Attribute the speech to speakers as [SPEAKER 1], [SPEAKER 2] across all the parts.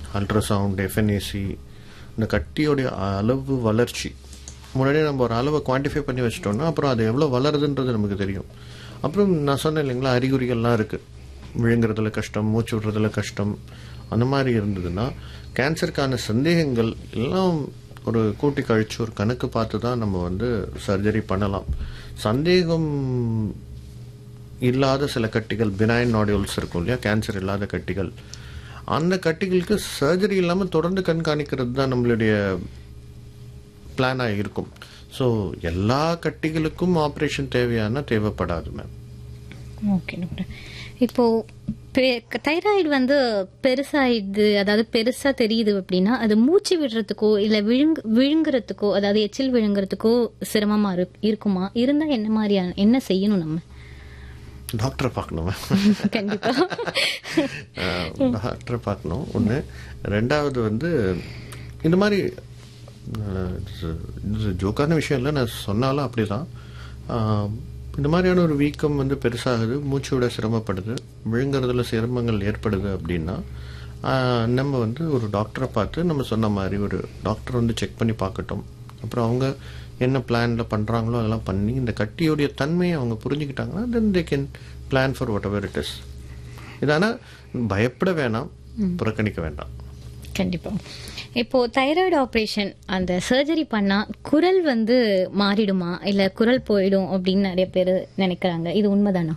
[SPEAKER 1] Ultrasound FNAC இந்த கட்டியோடைய அளவு வளர்ச்சி முன்னாடியே நம்ம ஒரு அளவை குவான்டிஃபை பண்ணி வச்சிட்டோம்னா அப்புறம் அது எவ்வளோ வளருதுன்றது நமக்கு தெரியும் அப்புறம் நான் சொன்னேன் இல்லைங்களா அறிகுறிகள்லாம் இருக்குது விழுங்குறதுல கஷ்டம் மூச்சு விடுறதுல கஷ்டம் அந்த மாதிரி இருந்ததுன்னா கேன்சருக்கான சந்தேகங்கள் எல்லாம் ஒரு கூட்டி கழிச்சு ஒரு கணக்கு பார்த்து தான் நம்ம வந்து சர்ஜரி பண்ணலாம் சந்தேகம் இல்லாத சில கட்டிகள் பினைன் நாடியூல்ஸ் இருக்கும் இல்லையா கேன்சர் இல்லாத கட்டிகள் அந்த கட்டிகளுக்கு சர்ஜரி இல்லாமல் தொடர்ந்து கண்காணிக்கிறது தான் நம்மளுடைய பிளானாக இருக்கும் ஸோ எல்லா கட்டிகளுக்கும் ஆப்ரேஷன் தேவையான தேவைப்படாது மேம்
[SPEAKER 2] ஓகே டாக்டர் இப்போ தைராய்டு வந்து பெருசாயிடுது அதாவது பெருசா தெரியுது அப்படின்னா அது மூச்சு விடுறதுக்கோ இல்ல விழுங்கு விழுங்குறதுக்கோ அதாவது எச்சில் விழுங்குறதுக்கோ சிரமமா இரு- இருக்குமா இருந்தா என்ன மாதிரியான என்ன செய்யணும் நம்ம
[SPEAKER 1] டாக்டரை பார்க்கணும் மேம்
[SPEAKER 2] கண்டிப்பா
[SPEAKER 1] டாக்டரை பார்க்கணும் ஒன்று ரெண்டாவது வந்து இந்த மாதிரி அஹ், இது- இது ஜோக்கான விஷயம் இல்லை நான் சொன்னாலும் அப்படிதான் ஆஹ், இந்த மாதிரியான ஒரு வீக்கம் வந்து பெருசாகுது மூச்சு விட சிரமப்படுது விழுங்குறதுல சிரமங்கள் ஏற்படுது அப்படின்னா ஆஹ், நம்ம வந்து ஒரு டாக்டரை பார்த்து நம்ம சொன்ன மாதிரி ஒரு டாக்டர் வந்து செக் பண்ணி பார்க்கட்டும் அப்புறம் அவங்க என்ன பிளானில் பண்ணுறாங்களோ அதெல்லாம் பண்ணி இந்த கட்டியோடைய தன்மையை அவங்க புரிஞ்சுக்கிட்டாங்கன்னா then they can plan for whatever it is இதானா பயப்பட வேணாம் புறக்கணிக்க வேண்டாம்
[SPEAKER 2] கண்டிப்பா இப்போ தைராய்டு ஆபரேஷன் அந்த சர்ஜரி பண்ணா குரல் வந்து மாறிடுமா இல்ல குரல் போயிடும் அப்படின்னு நிறைய பேர் நினைக்கிறாங்க இது உண்மைதானா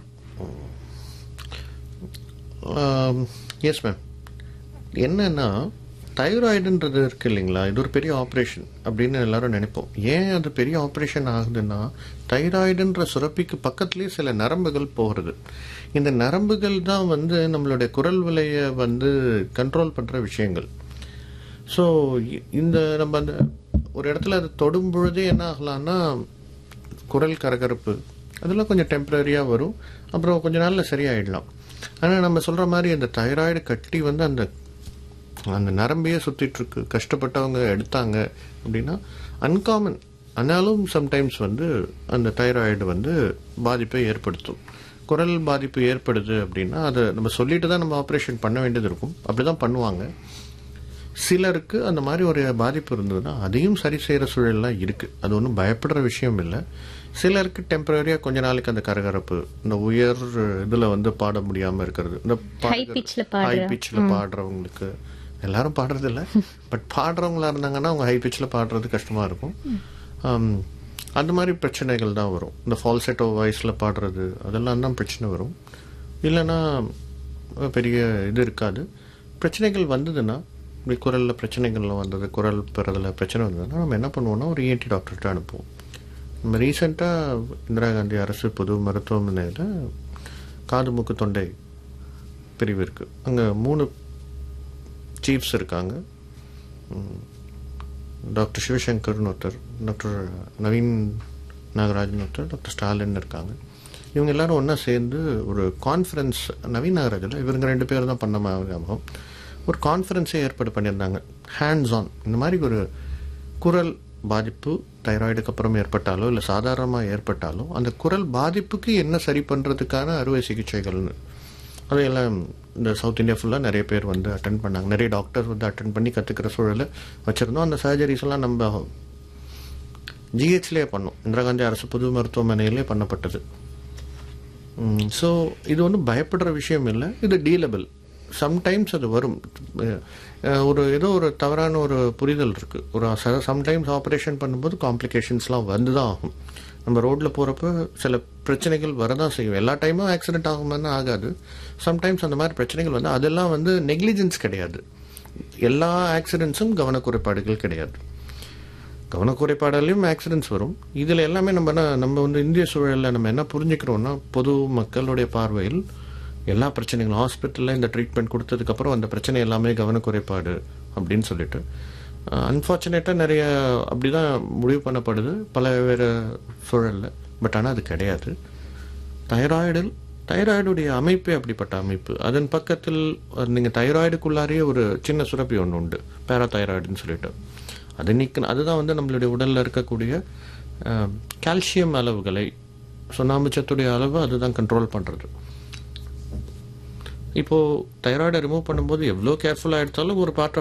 [SPEAKER 1] எஸ் மேம் என்னன்னா தைராய்டுன்றது இருக்கு இல்லைங்களா இது ஒரு பெரிய ஆப்ரேஷன் அப்படின்னு எல்லாரும் நினைப்போம் ஏன் அது பெரிய ஆப்ரேஷன் ஆகுதுன்னா தைராய்டுன்ற சுரப்பிக்கு பக்கத்துலேயே சில நரம்புகள் போகிறது இந்த நரம்புகள் தான் வந்து நம்மளுடைய குரல் விலையை வந்து கண்ட்ரோல் பண்ணுற விஷயங்கள் ஸோ இந்த நம்ம அந்த ஒரு இடத்துல அது தொடும் பொழுதே என்ன ஆகலாம்னா குரல் கரகரப்பு அதெல்லாம் கொஞ்சம் டெம்பரரியாக வரும் அப்புறம் கொஞ்ச நாளில் சரியாயிடலாம் ஆனால் நம்ம சொல்கிற மாதிரி அந்த தைராய்டு கட்டி வந்து அந்த அந்த நரம்பையே சுத்திட்டு இருக்கு கஷ்டப்பட்டவங்க எடுத்தாங்க அப்படின்னா அன்காமன் ஆனாலும் சம்டைம்ஸ் வந்து அந்த தைராய்டு வந்து பாதிப்பை ஏற்படுத்தும் குரல் பாதிப்பு ஏற்படுது அப்படின்னா அதை நம்ம சொல்லிட்டு தான் நம்ம ஆப்ரேஷன் பண்ண வேண்டியது இருக்கும் அப்படிதான் பண்ணுவாங்க சிலருக்கு அந்த மாதிரி ஒரு பாதிப்பு இருந்ததுன்னா அதையும் சரி செய்கிற சூழல்லாம் இருக்கு அது ஒன்றும் பயப்படுற விஷயம் இல்லை சிலருக்கு டெம்பரரியாக கொஞ்ச நாளைக்கு அந்த கரகரப்பு இந்த உயர் இதில் வந்து பாட முடியாமல் இருக்கிறது இந்த
[SPEAKER 2] High pitch ல பாடுற.
[SPEAKER 1] ஹை பிச்சில் பாடுறவங்களுக்கு எல்லாரும் பாடுறது இல்லை பட் பாடுறவங்களா இருந்தாங்கன்னா அவங்க ஹை பிச்சில் பாடுறது கஷ்டமாக இருக்கும் ஆம், அந்த மாதிரி பிரச்சனைகள் தான் வரும் இந்த ஃபால்செட்டோ வாய்ஸில் பாடுறது அதெல்லாம் தான் பிரச்சனை வரும் இல்லைன்னா அஹ், பெரிய இது இருக்காது பிரச்சனைகள் வந்ததுன்னா இப்படி குரலில் பிரச்சனைகள்லாம் வந்தது குரல் பெறதில் பிரச்சனை வந்ததுன்னா நம்ம என்ன பண்ணுவோம்னா ஒரு இஎன்டி டாக்டர்கிட்ட அனுப்புவோம் நம்ம ரீசெண்டாக இந்திரா காந்தி அரசு பொது மருத்துவமனையில் காது மூக்கு தொண்டை பிரிவு இருக்கு அங்கே மூணு சீஃப்ஸ் இருக்காங்க ம், டாக்டர் சிவசங்கர்னு ஒருத்தர் டாக்டர் நவீன் நாகராஜன் ஒருத்தர் டாக்டர் ஸ்டாலின் இருக்காங்க இவங்க எல்லாரும் ஒன்றா சேர்ந்து ஒரு கான்ஃபரன்ஸ் நவீன் நாகராஜில் இவங்க ரெண்டு பேர் தான் பண்ண மாதிரி ஞாபகம். ஒரு கான்ஃபரன்ஸே ஏற்பாடு பண்ணியிருந்தாங்க ஹேண்ட்ஸ் ஆன் இந்த மாதிரி ஒரு குரல் பாதிப்பு தைராய்டுக்கு அப்புறம் ஏற்பட்டாலோ இல்லை சாதாரணமாக ஏற்பட்டாலோ அந்த குரல் பாதிப்புக்கு என்ன சரி பண்ணுறதுக்கான அறுவை சிகிச்சைகள்னு அதையெல்லாம் இந்த சவுத் இந்தியா ஃபுல்லாக நிறைய பேர் வந்து அட்டன் பண்ணாங்க நிறைய டாக்டர்ஸ் வந்து அட்டன் பண்ணி கற்றுக்கிற சூழலை வச்சுருந்தோம் அந்த சர்ஜரிஸ் எல்லாம் நம்ம ஜிஹெச்லேயே பண்ணோம் இந்திரா காந்தி அரசு பொது மருத்துவமனையிலே பண்ணப்பட்டது ஸோ இது ஒன்றும் பயப்படுற விஷயம் இல்லை இது டீலபிள் சம்டைம்ஸ் அது வரும் அஹ் ஒரு ஏதோ ஒரு தவறான ஒரு புரிதல் இருக்கு ஒரு சம்டைம்ஸ் ஆப்ரேஷன் பண்ணும்போது காம்ப்ளிகேஷன்ஸ்லாம் வந்து தான் ஆகும் நம்ம ரோட்டில் போகிறப்ப சில பிரச்சனைகள் வரதான் செய்யும் எல்லா டைமும் ஆக்சிடென்ட் ஆகுமான்னு ஆகாது சம்டைம்ஸ் அந்த மாதிரி பிரச்சனைகள் வந்து அதெல்லாம் வந்து நெக்லிஜென்ஸ் கிடையாது எல்லா ஆக்சிடென்ட்ஸும் கவனக்குறைபாடுகள் கிடையாது கவனக்குறைபாடாலையும் ஆக்சிடென்ட்ஸ் வரும் இதில் எல்லாமே நம்ம என்ன நம்ம வந்து இந்திய சூழலில் நம்ம என்ன புரிஞ்சுக்கிறோம்னா பொது மக்களுடைய பார்வையில் எல்லா பிரச்சனைகளும் ஹாஸ்பிட்டலில் இந்த ட்ரீட்மெண்ட் கொடுத்ததுக்கப்புறம் அந்த பிரச்சனை எல்லாமே கவனக்குறைபாடு அப்படின்னு சொல்லிட்டு அன்ஃபார்ச்சுனேட்டாக நிறைய அப்படிதான் முடிவு பண்ணப்படுது பல வேறு சூழலில் பட் ஆனால் அது கிடையாது தைராய்டில் தைராய்டுடைய அமைப்பே அப்படிப்பட்ட அமைப்பு அதன் பக்கத்தில் நீங்கள் தைராய்டுக்குள்ளாரையே ஒரு சின்ன சுரப்பி ஒன்று உண்டு பேராதைராய்டுன்னு சொல்லிட்டு அது நீக்க அதுதான் வந்து நம்மளுடைய உடலில் இருக்கக்கூடிய கால்சியம் அளவுகளை சுண்ணாம்புச்சத்துடைய அளவு அதுதான் கண்ட்ரோல் பண்ணுறது இப்போது தைராய்டை ரிமூவ் பண்ணும்போது எவ்வளோ கேர்ஃபுல்லாக எடுத்தாலும் ஒரு பார்ட்